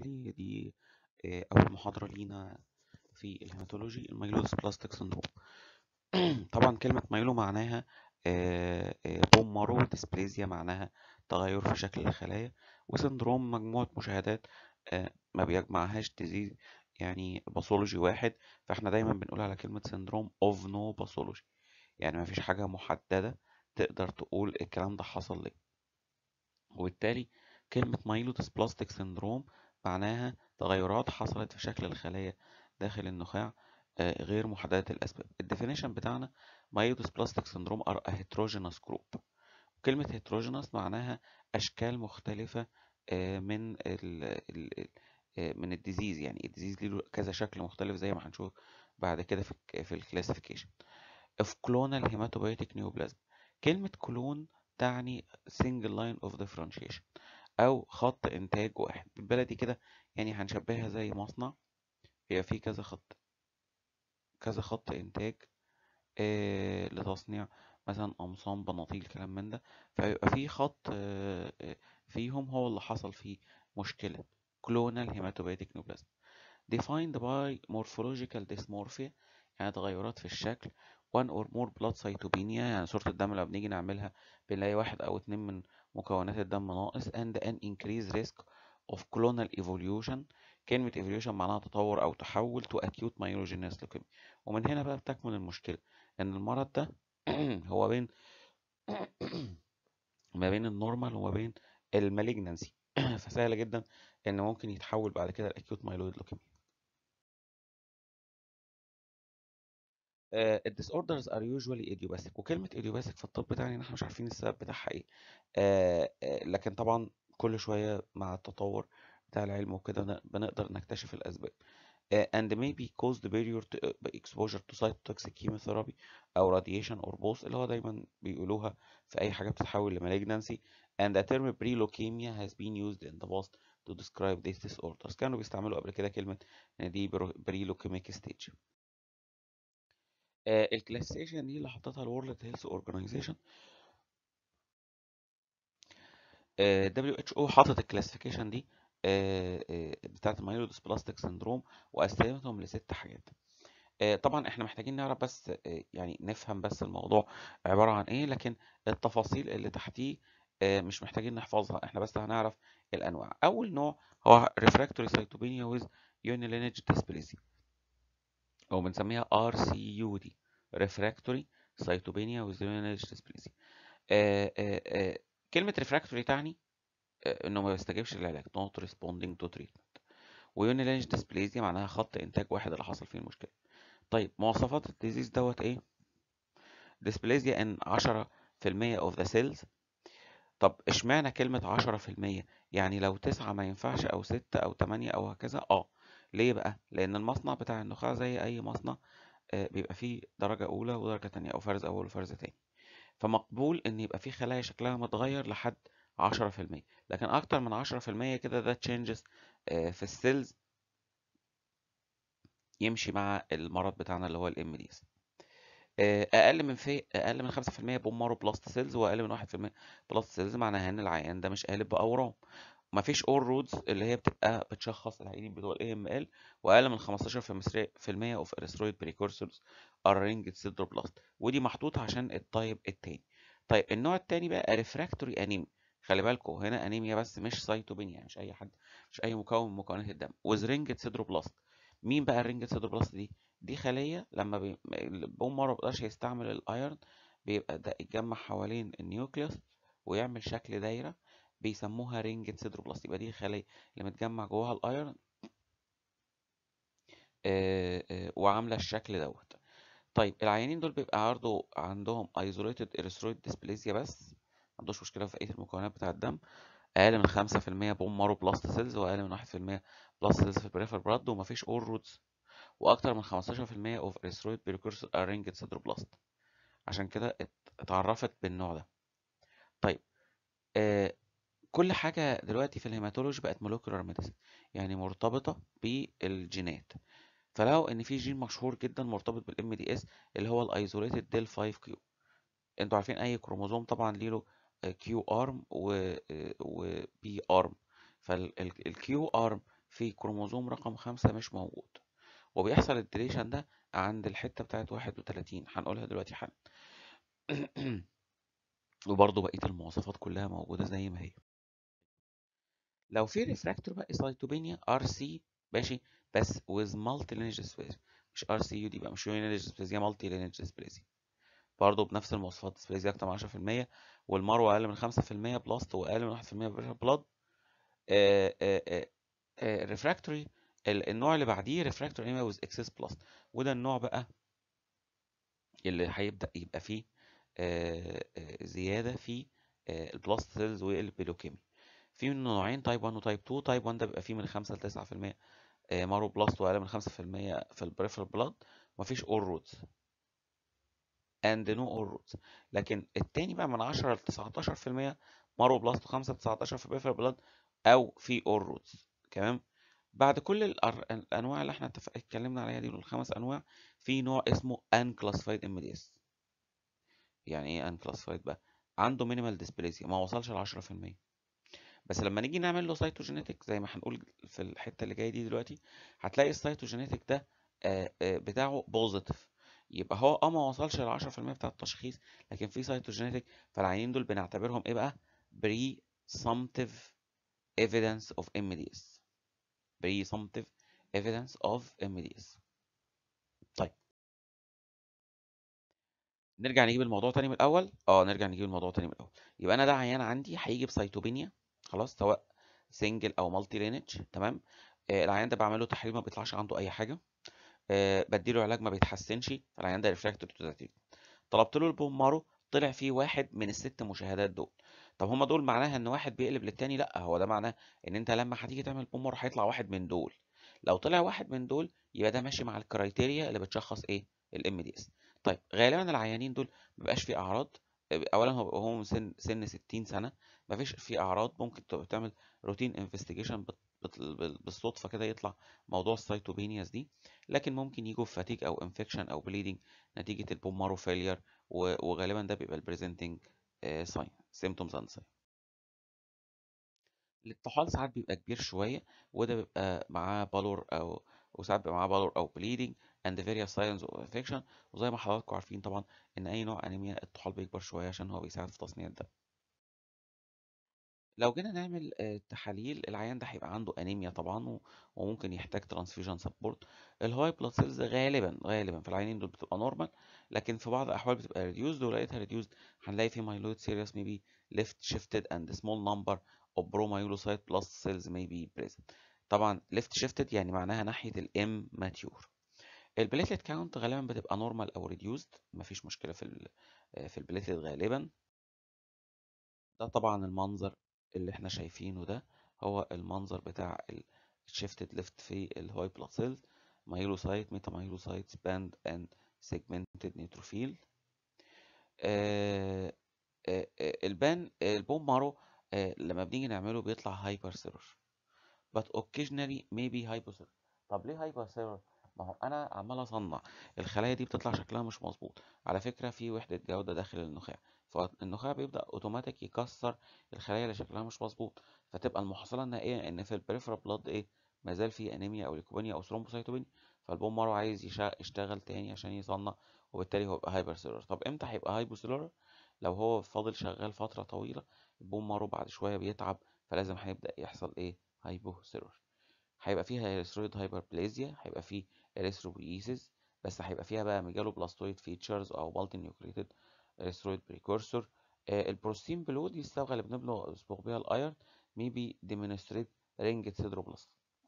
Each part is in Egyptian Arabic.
بالي دي آه، أول محاضرة لينا في الهيماتولوجي الميلودس بلاستيك سندروم طبعا كلمة مايلو معناها بوم مارو ديسبليزيا معناها تغير في شكل الخلايا وسندروم مجموعة مشاهدات آه، ما بيجمعهاش ديزيز يعني باثولوجي واحد فاحنا دايما بنقول على كلمة سندروم اوف نو باثولوجي يعني ما فيش حاجة محددة تقدر تقول الكلام ده حصل ليه وبالتالي كلمة مايلودس بلاستيك سندروم معناها تغيرات حصلت في شكل الخلايا داخل النخاع آه، غير محددة الأسباب الديفينيشن بتاعنا مايلودس بلاستيك سندروم are a heterogeneous group كلمة heterogeneous معناها أشكال مختلفة آه، من ال ال آه، من الديزيز يعني الديزيز له كذا شكل مختلف زي ما هنشوف بعد كده في ال في الكلاسيفيكيشن of clonal hematopoietic neoplasm كلمة كلون تعني single line of differentiation أو خط إنتاج واحد بالبلدي كده يعني هنشبهها زي مصنع هي فيه كذا خط كذا خط إنتاج آه لتصنيع مثلا قمصان بناطيل كلام من ده فيبقى في خط آه آه، فيهم هو اللي حصل فيه مشكلة clonal hematopoietic neoplasm defined by morphological dysmorphia يعني تغيرات في الشكل one or more blood cytopenia يعني صورة الدم لما بنيجي نعملها بنلاقي واحد أو اتنين من مكونات الدم ناقص and an increased risk of clonal evolution كلمة evolution معناها تطور أو تحول to acute myelogenous leukemia ومن هنا بقى بتكمن المشكلة إن المرض ده هو بين ما بين النورمال وما بين المالجنسي فسهل جدا إن ممكن يتحول بعد كده l'acute myeloid leukemia الديسوردرز ار يوجوالي ايديوباثيك وكلمه ايديوباثيك في الطب بتاعنا ان احنا مش عارفين السبب بتاعها ايه آه، آه، لكن طبعا كل شويه مع التطور بتاع العلم وكده بن- بنقدر نكتشف الاسباب آه، and may be caused barrier to uh, exposure to cytotoxic chemotherapy او radiation or both اللي هو دايما بيقولوها في اي حاجه بتتحول لمالجنسي and the term pre-leukemia has been used in the past to describe these disorders كانوا بيستعملوا قبل كده كلمه ان دي pre-leukemic stage الكلاسيفيكيشن دي اللي حطتها الورلد هيلث اورجانيزيشن دبليو اتش او حاطط الكلاسيفيكيشن دي آه، آه، بتاعت المايلودس بلاستيك سندروم وقسمتهم لست حاجات آه، طبعا احنا محتاجين نعرف بس آه، يعني نفهم بس الموضوع عبارة عن ايه لكن التفاصيل اللي تحتيه آه، مش محتاجين نحفظها احنا بس هنعرف الانواع اول نوع هو refractory cytopenia with unilineage dysplasia او بنسميها RCUD refractory cytopenia with unilineage dysplasia آه، آه، آه، كلمة refractory تعني آه، انه ما بيستجيبش للعلاج not responding to treatment ويونيلينج ديسبليزيا معناها خط انتاج واحد اللي حصل فيه المشكله طيب مواصفات الديزيز دوت ايه ديسبليزيا ان 10% of the cells طب اشمعنى كلمة 10% يعني لو تسعة ما ينفعش او ستة او تمانية او هكذا اه ليه بقى لان المصنع بتاع النخاع زي اي مصنع آه، بيبقى فيه درجة اولى ودرجة تانية او فرز اول وفرز تاني فمقبول ان يبقى في خلايا شكلها متغير لحد 10% لكن اكتر من 10% كده ده تشينجز في السيلز يمشي مع المرض بتاعنا اللي هو الام دي اس اقل من في اقل من 5% بومارو بلاست سيلز واقل من 1% بلاست سيلز معناها ان العيان ده مش قالب باورام مفيش اول رودز اللي هي بتبقى بتشخص العيانين بتوع الاي ام ال واقل من 15% اوف اريثرويد بريكورسورز ار رينج سيدروبلاست ودي محطوطه عشان التايب التاني طيب النوع التاني بقى ريفراكتوري انيميا خلي بالكم هنا انيميا بس مش سايتوبينيا يعني مش اي حد مش اي مكون من مكونات الدم وذ رينج سيدروبلاست مين بقى الرينج سيدروبلاست دي دي خليه لما بي... البون مره مبقدرش يستعمل الايرون بيبقى ده يتجمع حوالين النيوكليوس ويعمل شكل دايره بيسموها رينج سيدروبلاست يبقى دي الخليه اللي متجمع جواها الايرون آه، آه، وعامله الشكل دوت طيب العيانين دول بيبقى برضه عندهم ايزوليتد اريثرويد ديسبليزيا بس ما عندوش مشكله في بقيه المكونات بتاع الدم اقل من 5% بوم مارو بلاست سيلز واقل من 1% بلاست سيلز في البريفر بلاد ومفيش اور روتس واكتر من 15% اوف اريثرويد بريكورسور ارينجد سيدروبلاست عشان كده ات- اتعرفت بالنوع ده طيب آه كل حاجه دلوقتي في الهيماتولوجي بقت مولكيولار ميديسن يعني مرتبطه بالجينات فلو ان في جين مشهور جدا مرتبط بالام دي اس اللي هو الايزوليتد ديل 5 كيو انتوا عارفين اي كروموزوم طبعا ليه له كيو ارم وبي ارم فالكيو ارم في كروموزوم رقم خمسة مش موجود وبيحصل الديليشن ده عند الحتة بتاعت واحد وتلاتين هنقولها دلوقتي حالا وبرضه بقية المواصفات كلها موجودة زي ما هي لو في ريفراكتور بقى سايتوبينيا ار سي ماشي بس with multi lineage dysplasia مش ار سي يو دي بقى مش lineage dysplasia multi lineage dysplasia برضه بنفس المواصفات ديسبليزيا اكتر من 10% والمرو اقل من 5% بلاست واقل من 1% بريشر بلاد ريفراكتوري النوع اللي بعديه ريفراكتوري انيميا ويز اكسس بلاست وده النوع بقى اللي هيبدا يبقى فيه آه، آه، زياده في البلاست سيلز والبيلوكيمي في منه نوعين تايب 1 وتايب 2 تايب 1 ده بيبقى فيه من 5 ل 9% آه، مارو بلاست واقل من 5% في البريفرال بلاد مفيش اور روتس and no all routes لكن التاني بقى من 10 ل 19% مارو بلاست 5 ل 19 في بريفرال بلاد او في all routes تمام بعد كل الأر- الانواع اللي احنا اتفق- اتكلمنا عليها دي الخمس انواع في نوع اسمه unclassified MDS يعني ايه unclassified بقى عنده minimal dysplasia ما وصلش ل 10% بس لما نيجي نعمل له سايتوجينيتك زي ما هنقول في الحته اللي جايه دي دلوقتي هتلاقي السايتوجينيتك ده آه، آه، بتاعه بوزيتيف يبقى هو اه ما وصلش ل 10% بتاع التشخيص لكن في سايتوجينيتك فالعينين دول بنعتبرهم ايه بقى presumptive evidence of MDS presumptive evidence of MDS طيب نرجع نجيب الموضوع تاني من الاول اه نرجع نجيب الموضوع تاني من الاول يبقى انا ده عيان عندي هيجي بسيتوبينيا خلاص سواء سنجل او مالتي لينج تمام آه العيان ده بعمل له تحليل ما بيطلعش عنده اي حاجه آه بديله علاج ما بيتحسنش فالعيان ده ريفراكتوري تو ذات طلبت له البون مارو طلع فيه واحد من الست مشاهدات دول طب هما دول معناها ان واحد بيقلب للتاني لا هو ده معناه ان انت لما هتيجي تعمل بون مارو هيطلع واحد من دول لو طلع واحد من دول يبقى ده ماشي مع الكرايتيريا اللي بتشخص ايه الام دي اس طيب غالبا العيانين دول مبيبقاش فيه اعراض اولا هو هو من سن سن 60 سنه مفيش فيه اعراض ممكن تبقى تعمل روتين انفستيجيشن بالصدفه كده يطلع موضوع السيتوبينياس دي لكن ممكن يجوا في فاتيج او انفكشن او بليدنج نتيجه البومارو فيلير وغالبا ده بيبقى البريزنتنج ساين سيمتومز اند ساين الطحال ساعات بيبقى كبير شويه وده بيبقى معاه بالور او وساعات بيبقى معاه بالور او بليدنج and various signs of infection وزي ما حضراتكم عارفين طبعا ان اي نوع انيميا الطحال بيكبر شويه عشان هو بيساعد في تصنيع الدم لو جينا نعمل آه، تحاليل العيان ده هيبقى عنده انيميا طبعا و- وممكن يحتاج ترانسفيوجن سبورت الهاي بلاد سيلز غالبا غالبا في العيانين دول بتبقى نورمال لكن في بعض الاحوال بتبقى ريديوزد ولقيتها ريديوزد هنلاقي في مايلويد سيريس maybe left shifted and small number of promyelocyte plus cells may be present طبعا left shifted يعني معناها ناحية الام ماتيور البليتلت كاونت غالبا بتبقى نورمال او ريديوزد مفيش مشكلة في ال في البليتلت غالبا ده طبعا المنظر اللي احنا شايفينه ده هو المنظر بتاع الشيفتد ليفت في الهاي بلاد سيلز مايلوسايت ميتا مايلوسايت باند اند سيجمنتد نيتروفيل آه آه آه البان البون مارو آه لما بنيجي نعمله بيطلع هايبر سيرور but occasionally maybe hypocellular طب ليه hypocellular ما هو انا عمال اصنع الخلايا دي بتطلع شكلها مش مظبوط على فكره في وحده جوده داخل النخاع فالنخاع بيبدا اوتوماتيك يكسر الخلايا اللي شكلها مش مظبوط فتبقى المحصله النهائيه ان في البريفرال بلاد ايه ما زال في انيميا او ليكوبينيا او ثرومبوسايتوبينيا فالبون مارو عايز يشا- يشتغل تاني عشان يصنع وبالتالي هو يبقى هايبر سيلولر طب امتى هيبقى هايبوسيلولر لو هو فاضل شغال فتره طويله البون مارو بعد شويه بيتعب فلازم هيبدا يحصل ايه هايبوسيلولر هيبقى فيها اريثرويد هايبربليزيا هيبقى فيه اريثروبويسيس بس هيبقى فيها بقى ميجالو بلاستويد فيتشرز او مالتي نيوكليتد اريثرويد بريكورسور البروستين بلو دي الصبغه اللي بنصبغ بيها الايرن ميبي ديمونستريت رينجد سيدروبلاست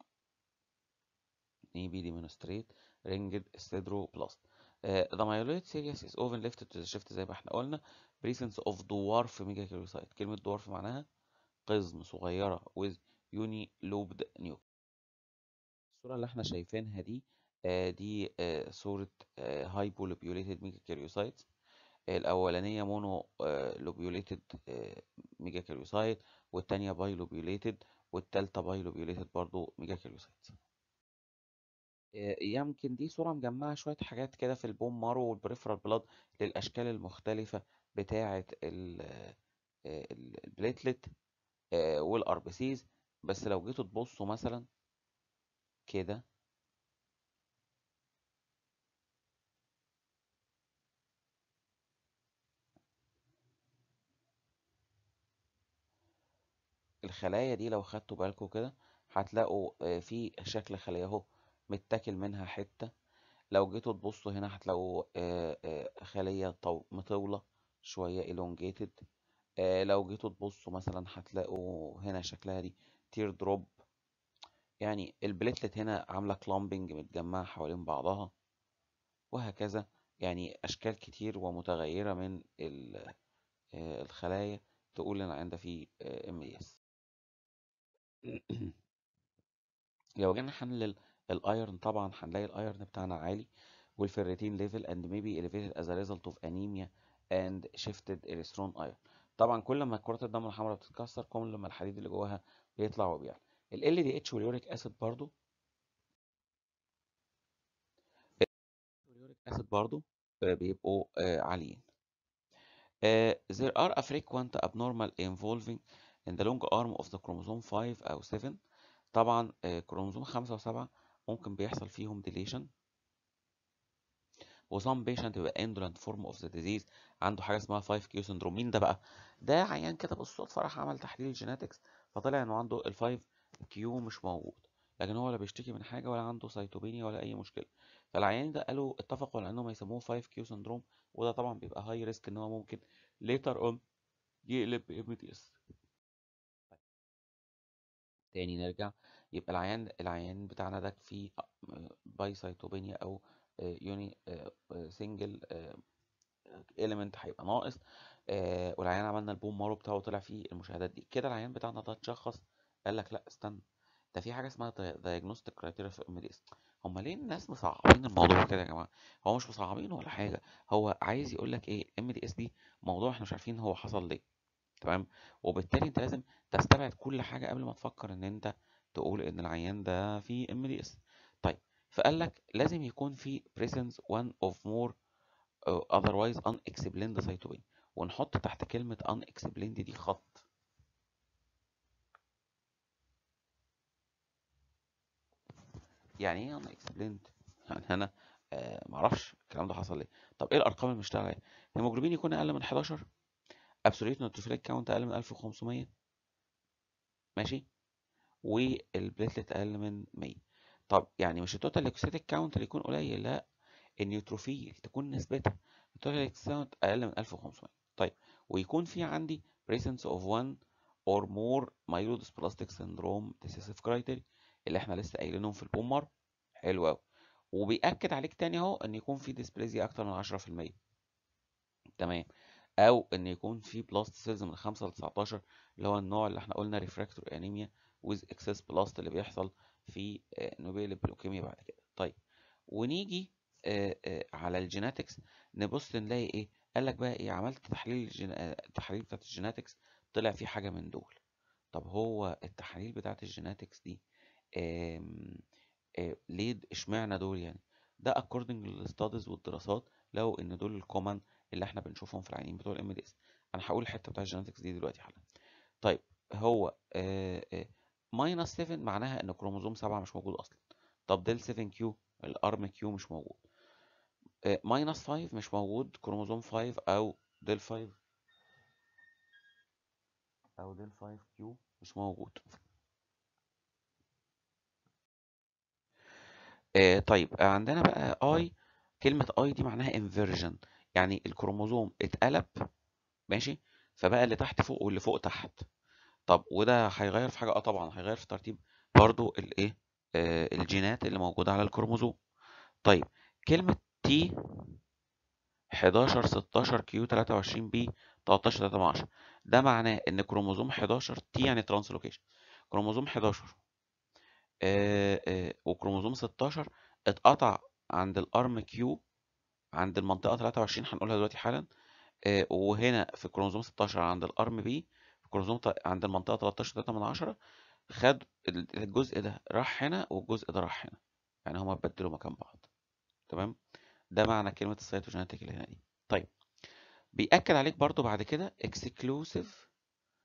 maybe demonstrate ringed sideroblast. Uh, the myeloid series is often left to the shift زي ما احنا قلنا presence of dwarf megakaryocyte كلمة dwarf معناها قزم صغيرة with unilobed nucleus الصورة اللي احنا شايفينها دي آه، دي آه، صورة هايبولوبيوليتد ميجاكاريوسايتس الأولانية مونو لوبيوليتد ميجاكاريوسايت والتانية بايلوبيوليتد والتالتة بايلوبيوليتد برضو ميجاكاريوسايتس آه، يمكن دي صورة مجمعة شوية حاجات كده في البون مارو والبريفرال بلاد للأشكال المختلفة بتاعة البليتلت والار بي سيز بس لو جيتوا تبصوا مثلا كده الخلايا دي لو خدتوا بالكم كده هتلاقوا آه، في شكل خلية اهو متاكل منها حتة لو جيتوا تبصوا هنا هتلاقوا آه، آه، خلية طو- مطولة شوية elongated آه، لو جيتوا تبصوا مثلا هتلاقوا هنا شكلها دي تير دروب يعني البليتلت هنا عاملة كلامبنج متجمعة حوالين بعضها وهكذا يعني أشكال كتير ومتغيرة من ال- آه، الخلايا تقول إن عندها فيه MDS لو جينا نحلل الايرن طبعا هنلاقي الايرن بتاعنا عالي والفيريتين ليفل and maybe elevated as a result of anemia and shifted erythron iron طبعا كل ما كرات الدم الحمراء بتتكسر كل ما الحديد اللي جواها بيطلع وبيعلى ال LDH واليوريك اسيد برضو اليوريك اسيد برضو آه، بيبقوا آه، عاليين آه، there are a frequent abnormal involving in the long arm of the chromosome 5 أو 7 طبعا آه، كروموسوم 5 و7 ممكن بيحصل فيهم deletion وسام بيشنت بيبقى indolent form of the disease عنده حاجه اسمها 5 كيو سندروم مين ده بقى ده عيان كده بالصدفه راح عمل تحليل جيناتكس فطلع انه عنده ال 5 كيو مش موجود لكن هو لا بيشتكي من حاجه ولا عنده سيتوبينيا ولا اي مشكله فالعيان ده قالوا اتفقوا على انهم يسموه 5 كيو سندروم وده طبعا بيبقى هاي ريسك ان هو ممكن later on يقلب ام دي اس تاني نرجع يبقى العيان العيان بتاعنا ده فيه باي سيتوبينيا او يوني سنجل element هيبقى ناقص آه والعيان عملنا البوم مارو بتاعه طلع فيه المشاهدات دي كده العيان بتاعنا ده اتشخص قال لك لا استنى ده في حاجه اسمها diagnostic criteria في ام دي اس هم ليه الناس مصعبين الموضوع كده يا جماعه هو مش مصعبينه ولا حاجه هو عايز يقول لك ايه الام دي اس دي موضوع احنا مش عارفين هو حصل ليه تمام وبالتالي انت لازم تستبعد كل حاجه قبل ما تفكر ان انت تقول ان العيان ده فيه ام دي اس طيب فقال لك لازم يكون في presence one of more uh, otherwise unexplained cytopenia ونحط تحت كلمة unexplained دي خط يعني ايه unexplained يعني انا آه معرفش الكلام ده حصل ليه طب ايه الارقام اللي بنشتغل عليها الهيموجلوبين يكون اقل من 11 absolute neutrophilic count اقل من 1500 ماشي والبليتلت اقل من 100 طب يعني مش التوتال ليكوسيتيك كاونت اللي يكون قليل لا النيوتروفيل تكون نسبتها التوتال ليكوسيتيك كاونت اقل من 1500 طيب ويكون في عندي presence of one or more myelodysplastic syndrome decisive criteria اللي احنا لسه قايلينهم في البومر حلو قوي وبيأكد عليك تاني اهو ان يكون في ديسبليزيا اكتر من 10% تمام او ان يكون في بلاست سيلز من 5 ل 19 اللي هو النوع اللي احنا قلنا ريفراكتوري انيميا ويز اكسس بلاست اللي بيحصل في نوبيل بلوكيميا بعد كده طيب ونيجي آه، آه، على الجيناتكس نبص نلاقي ايه قال لك بقى ايه عملت تحليل الجين... آه، التحاليل بتاعت الجيناتكس طلع في حاجه من دول طب هو التحاليل بتاعت الجيناتكس دي آم، آه، ليه اشمعنى دول يعني ده according للستاديز والدراسات لو ان دول الكومن اللي احنا بنشوفهم في العيانين بتوع الام دي اس انا هقول الحته بتاع الجيناتكس دي دلوقتي حالا طيب هو ماينس 7 معناها ان كروموزوم 7 مش موجود اصلا طب ديل 7 كيو الارم كيو مش موجود ماينس 5 مش موجود كروموزوم 5 او ديل 5 او ديل 5 كيو مش موجود آه طيب عندنا بقى اي كلمة اي دي معناها انفيرجن يعني الكروموزوم اتقلب ماشي فبقى اللي تحت فوق واللي فوق تحت طب وده هيغير في حاجة اه طبعا هيغير في ترتيب برضو الايه آه الجينات اللي موجودة على الكروموزوم طيب كلمة تي 11 16 كيو 23 بي 13 13 ده معناه ان كروموزوم 11 تي يعني ترانسلوكيشن كروموزوم 11 آه آه وكروموزوم 16 اتقطع عند الارم كيو عند المنطقة 23 هنقولها دلوقتي حالا آه وهنا في كروموزوم 16 عند الارم بي في كروموزوم ت- عند المنطقة 13 3 من 10 خد ال- الجزء ده راح هنا والجزء ده راح هنا يعني هما اتبدلوا مكان بعض تمام ده معنى كلمة السيتوجينيتك اللي هنا دي طيب بيأكد عليك برضو بعد كده exclusive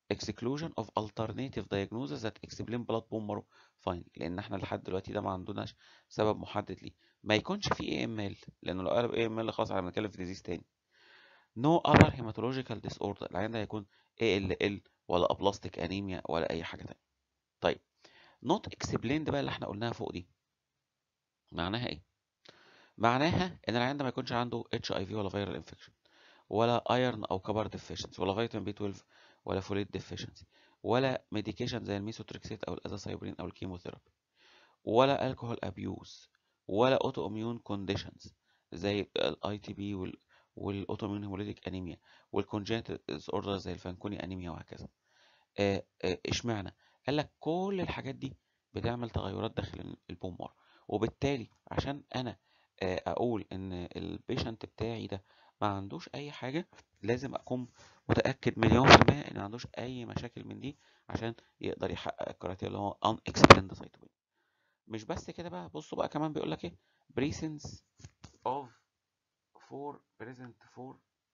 exclusion of alternative diagnosis that explain blood bone marrow finding لان احنا لحد دلوقتي ده ما عندناش سبب محدد ليه ما يكونش في اي ام ال لانه لو قلب اي ام ال خلاص احنا بنتكلم في ديزيز تاني no other hematological disorder العيان ده هيكون ALL ولا aplastic anemia ولا اي حاجه تانية طيب not explained بقى اللي احنا قلناها فوق دي معناها ايه معناها ان العيان ده ما يكونش عنده اتش اي في ولا فيرال انفكشن ولا ايرن او كبر ديفيشنسي ولا فيتامين بي 12 ولا فوليت ديفيشنسي ولا ميديكيشن زي الميثوتريكسيت او الازاثايبرين او الكيموثيرابي ولا الكحول ابيوز ولا اوتو اميون كونديشنز زي الاي تي بي والاوتو اميون هيموليتيك انيميا والكونجنتال اوردر زي الفانكوني انيميا وهكذا اشمعنى قال لك كل الحاجات دي بتعمل تغيرات داخل البون مارو وبالتالي عشان انا اقول ان البيشنت بتاعي ده ما عندوش اي حاجه لازم اكون متاكد مليون في الميه ان ما عندوش اي مشاكل من دي عشان يقدر يحقق الكرايتيريا اللي هو ان اكسبلند سايتوبينيا مش بس كده بقى بصوا بقى كمان بيقول لك ايه بريسنس اوف فور بريزنت فور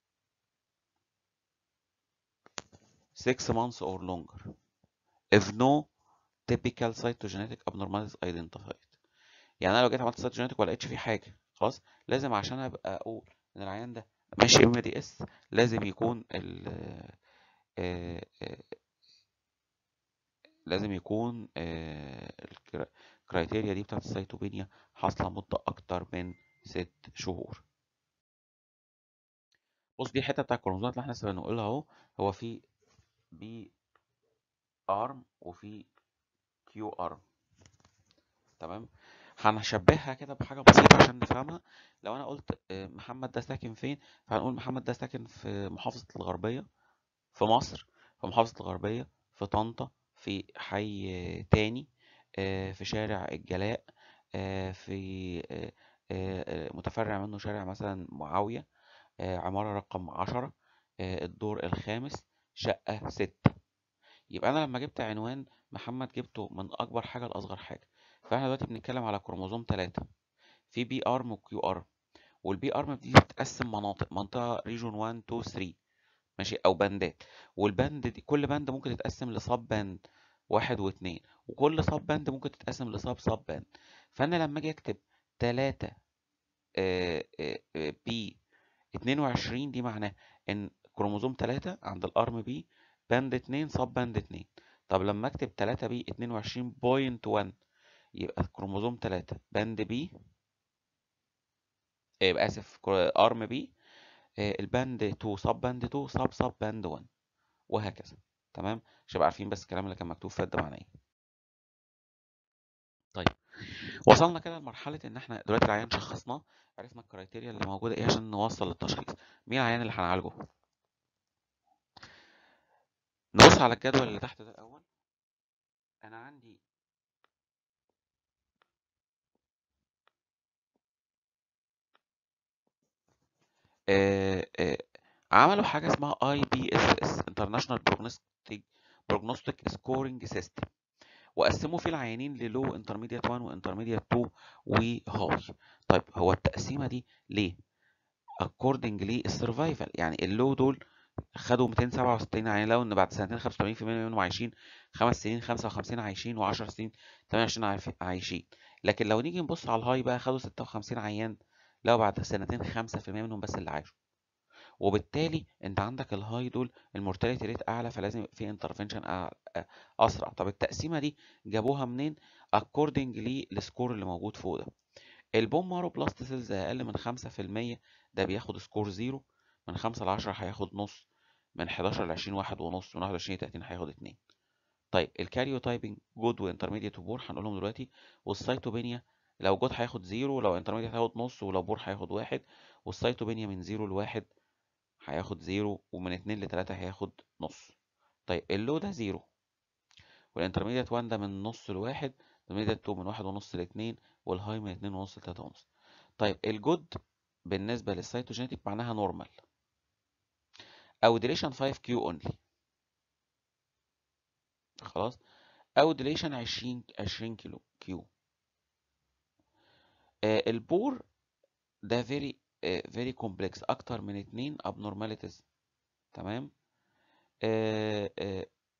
6 months or longer if no typical cytogenetic abnormalities identified يعني انا لو جيت عملت cytogenetic ولا لقيتش فيه حاجه خلاص لازم عشان ابقى اقول ان العيان ده ماشي ام دي اس لازم يكون ال لازم يكون الكرايتيريا دي بتاعت السيتوبينيا حاصله مده اكتر من ست شهور بص دي الحته بتاع الكروموزومات اللي احنا لسه بنقولها اهو هو في بي ارم وفي كيو ارم تمام هنشبهها كده بحاجه بسيطه عشان نفهمها لو انا قلت محمد ده ساكن فين فهنقول محمد ده ساكن في محافظه الغربيه في مصر في محافظه الغربيه في طنطا في حي تاني في شارع الجلاء في متفرع منه شارع مثلا معاويه عماره رقم عشرة الدور الخامس شقه ستة يبقى انا لما جبت عنوان محمد جبته من اكبر حاجه لاصغر حاجه فاحنا دلوقتي بنتكلم على كروموزوم 3 في بي ارم وكيو ارم والبي ارم دي بتتقسم مناطق منطقه ريجون 1 2 3 ماشي او باندات والباند دي كل باند ممكن تتقسم لصاب باند واحد واثنين وكل صاب باند ممكن تتقسم لصاب صاب باند فانا لما اجي اكتب 3 بي 22 دي معناه ان كروموزوم 3 عند الارم بي باند 2 صاب باند 2 طب لما اكتب 3 بي 22.1 يبقى كروموزوم 3 باند بي يبقى اسف ارم بي الباند 2 صاب باند 2 صاب صاب باند 1 وهكذا تمام عشان عارفين بس الكلام اللي كان مكتوب فات ده معناه ايه طيب وصلنا كده لمرحله ان احنا دلوقتي العيان شخصناه عرفنا الكرايتيريا اللي موجوده ايه عشان نوصل للتشخيص مين العيان اللي هنعالجه نبص على الجدول اللي تحت ده الاول انا عندي آه آه عملوا حاجه اسمها اي بي اس اس انترناشونال بروجنوستيك بروجنوستيك سكورنج سيستم وقسموا فيه العيانين للو انترميديت 1 وانترميديت 2 وهاي طيب هو التقسيمه دي ليه according للسرفايفل يعني اللو دول خدوا 267 عيان لو ان بعد سنتين 85% منهم عايشين خمس سنين 55 عايشين و10 سنين 28 عايشين لكن لو نيجي نبص على الهاي بقى خدوا 56 عيان لو بعد سنتين 5% منهم بس اللي عاشوا وبالتالي انت عندك الهاي دول المورتاليتي ريت اعلى فلازم في انترفنشن اسرع طب التقسيمه دي جابوها منين اكوردنج للسكور اللي موجود فوق ده البون مارو بلاست سيلز اقل من 5% ده بياخد سكور زيرو من 5 ل 10 هياخد نص من 11 ل 20 واحد ونص من 21 ل 30 هياخد 2 طيب الكاريو تايبنج جود وانترميديت وبور هنقولهم دلوقتي والسيتوبينيا لو جود هياخد زيرو لو انترميديت هياخد نص ولو بور هياخد واحد والسيتوبينيا من زيرو لواحد هياخد زيرو ومن اتنين لتلاتة هياخد نص طيب اللو ده زيرو والانترميديت 1 ده من نص لواحد الانترميديت 2 من واحد ونص لاتنين والهاي من اتنين ونص لتلاتة ونص طيب الجود بالنسبة للسيتوجينيتك معناها نورمال او ديليشن 5 كيو اونلي خلاص او ديليشن 20 20 كيلو كيو آه البور ده فيري فيري كومبلكس اكتر من اتنين abnormalities تمام آه آه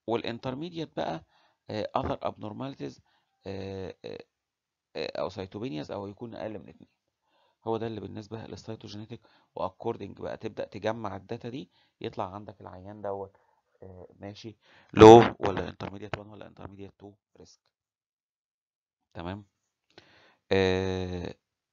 والانترميديت بقى آه، other abnormalities آه، آه، آه، او سيتوبينياز او يكون اقل من اتنين هو ده اللي بالنسبه للسيتوجينيتك واكوردنج بقى تبدا تجمع الداتا دي يطلع عندك العيان دوت آه، ماشي لو ولا انترميديت 1 ولا انترميديت 2 ريسك تمام آه،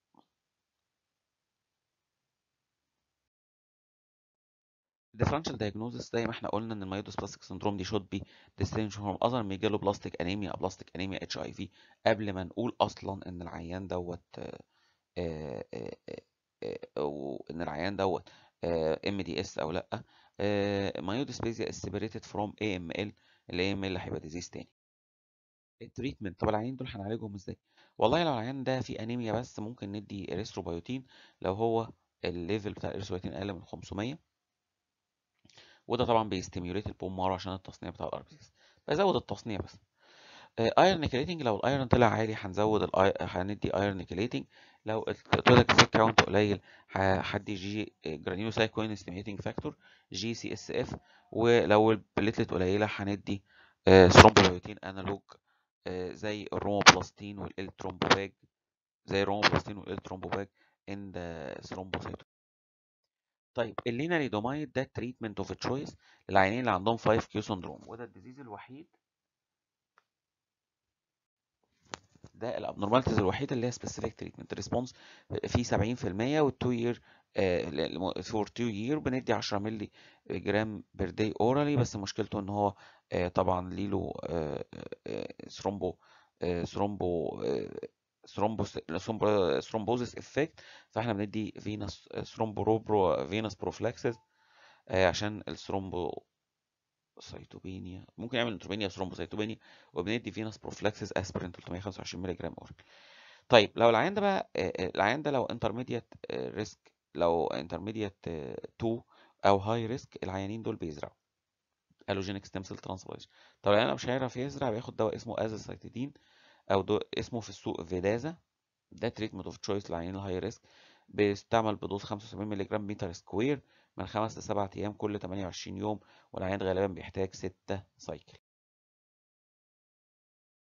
differential diagnosis زي ما احنا قلنا ان المايودوسبلاستيك سندروم دي should be distinguished from other megaloblastic anemia aplastic anemia HIV قبل ما نقول اصلا ان العيان دوت آه، آه، آه، آه، او ان العيان دوت ام دي اس او لا مايوديسبليزيا is separated from AML ال AML هيبقى ديزيز تاني التريتمنت طب العيانين دول هنعالجهم ازاي والله لو العيان ده فيه انيميا بس ممكن ندي اريثروبيوتين لو هو الليفل بتاع الاريثروبيوتين اقل من 500 وده طبعا بيستيميوليت البون مارو عشان التصنيع بتاع الار بي بزود التصنيع بس ايرون نيكليتنج لو الايرون طلع عالي هنزود الاي هندي ايرون نيكليتنج لو التوتال سيك كاونت قليل هدي جي جرانيولوسايكوين ستيميوليتنج فاكتور جي سي اس اف ولو البليتلت قليله هندي ثرومبوبيوتين انالوج زي الروموبلاستين والالترومبوباج زي الروموبلاستين والالترومبوباج ان ذا ثرومبوسايتو طيب الليناريدومايد ده تريتمنت اوف تشويس للعيانين اللي عندهم 5 كيو سندروم وده الديزيز الوحيد ده الابنورماليتيز الوحيده اللي هي سبيسيفيك تريتمنت ريسبونس في 70% وال2 يير فور 2 يير بندي 10 مللي جرام بير داي اورالي بس مشكلته ان هو آه، طبعا ليه له ثرومبو ثرومبو ثرومبو ثرومبوزيس افكت فاحنا بندي فينس ثرومبو فينس بروفلاكسس عشان الثرومبو سيتوبينيا ممكن يعمل انتروبينيا ثرومبوسيتوبينيا وبندي فينس بروفلاكسس اسبرين 325 مللي جرام اورال طيب لو العيان ده بقى آه، آه، العيان ده لو انترميديت ريسك لو انترميديت 2 او هاي ريسك العيانين دول بيزرعوا الوجينيك ستيم سيل ترانسبلانتيشن طب العيان مش هيعرف يزرع بياخد دواء اسمه ازاسايتيدين او دو اسمه في السوق فيدازا ده تريتمنت اوف تشويس للعيانين الهاي ريسك بيستعمل بدوز 75 مللي جرام متر سكوير من 5 ل 7 ايام كل 28 يوم والعيان غالبا بيحتاج 6 سايكل